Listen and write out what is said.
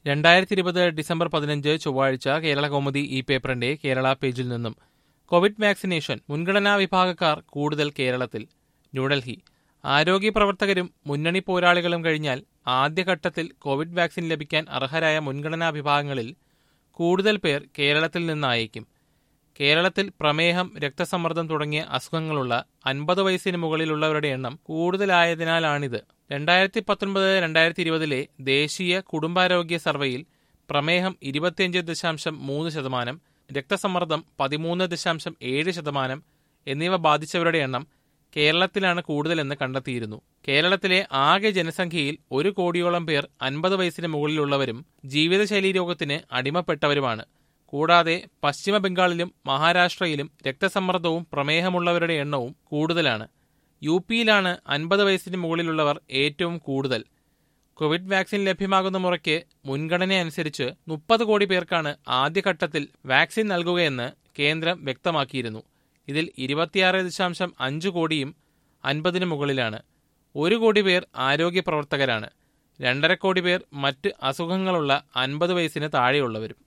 രണ്ടായിരത്തി ഇരുപത് ഡിസംബർ പതിനഞ്ച് ചൊവ്വാഴ്ച കേരള കൗമുദി ഈ പേപ്പറിന്റെ കേരള പേജിൽ നിന്നും കോവിഡ് വാക്സിനേഷൻ മുൻഗണനാ വിഭാഗക്കാർ കൂടുതൽ കേരളത്തിൽ ന്യൂഡൽഹി ആരോഗ്യ പ്രവർത്തകരും മുന്നണി പോരാളികളും കഴിഞ്ഞാൽ ആദ്യഘട്ടത്തിൽ കോവിഡ് വാക്സിൻ ലഭിക്കാൻ അർഹരായ മുൻഗണനാ വിഭാഗങ്ങളിൽ കൂടുതൽ പേർ കേരളത്തിൽ നിന്നായേക്കും കേരളത്തിൽ പ്രമേഹം രക്തസമ്മർദ്ദം തുടങ്ങിയ അസുഖങ്ങളുള്ള അൻപത് വയസ്സിന് മുകളിലുള്ളവരുടെ എണ്ണം കൂടുതലായതിനാലാണിത് രണ്ടായിരത്തി പത്തൊൻപത് രണ്ടായിരത്തി ഇരുപതിലെ ദേശീയ കുടുംബാരോഗ്യ സർവേയിൽ പ്രമേഹം ഇരുപത്തിയഞ്ച് ദശാംശം മൂന്ന് ശതമാനം രക്തസമ്മർദ്ദം പതിമൂന്ന് ദശാംശം ഏഴ് ശതമാനം എന്നിവ ബാധിച്ചവരുടെ എണ്ണം കേരളത്തിലാണ് കൂടുതലെന്ന് കണ്ടെത്തിയിരുന്നു കേരളത്തിലെ ആകെ ജനസംഖ്യയിൽ ഒരു കോടിയോളം പേർ അൻപത് വയസ്സിന് മുകളിലുള്ളവരും ജീവിതശൈലീ രോഗത്തിന് അടിമപ്പെട്ടവരുമാണ് കൂടാതെ പശ്ചിമ ബംഗാളിലും മഹാരാഷ്ട്രയിലും രക്തസമ്മർദ്ദവും പ്രമേഹമുള്ളവരുടെ എണ്ണവും കൂടുതലാണ് യു പിയിലാണ് അൻപത് വയസ്സിന് മുകളിലുള്ളവർ ഏറ്റവും കൂടുതൽ കോവിഡ് വാക്സിൻ ലഭ്യമാകുന്ന മുറയ്ക്ക് മുൻഗണനയനുസരിച്ച് മുപ്പത് കോടി പേർക്കാണ് ആദ്യഘട്ടത്തിൽ വാക്സിൻ നൽകുകയെന്ന് കേന്ദ്രം വ്യക്തമാക്കിയിരുന്നു ഇതിൽ ഇരുപത്തിയാറ് ദശാംശം അഞ്ച് കോടിയും അൻപതിന് മുകളിലാണ് ഒരു കോടി പേർ ആരോഗ്യ പ്രവർത്തകരാണ് രണ്ടര കോടി പേർ മറ്റ് അസുഖങ്ങളുള്ള അൻപത് വയസ്സിന് താഴെയുള്ളവരും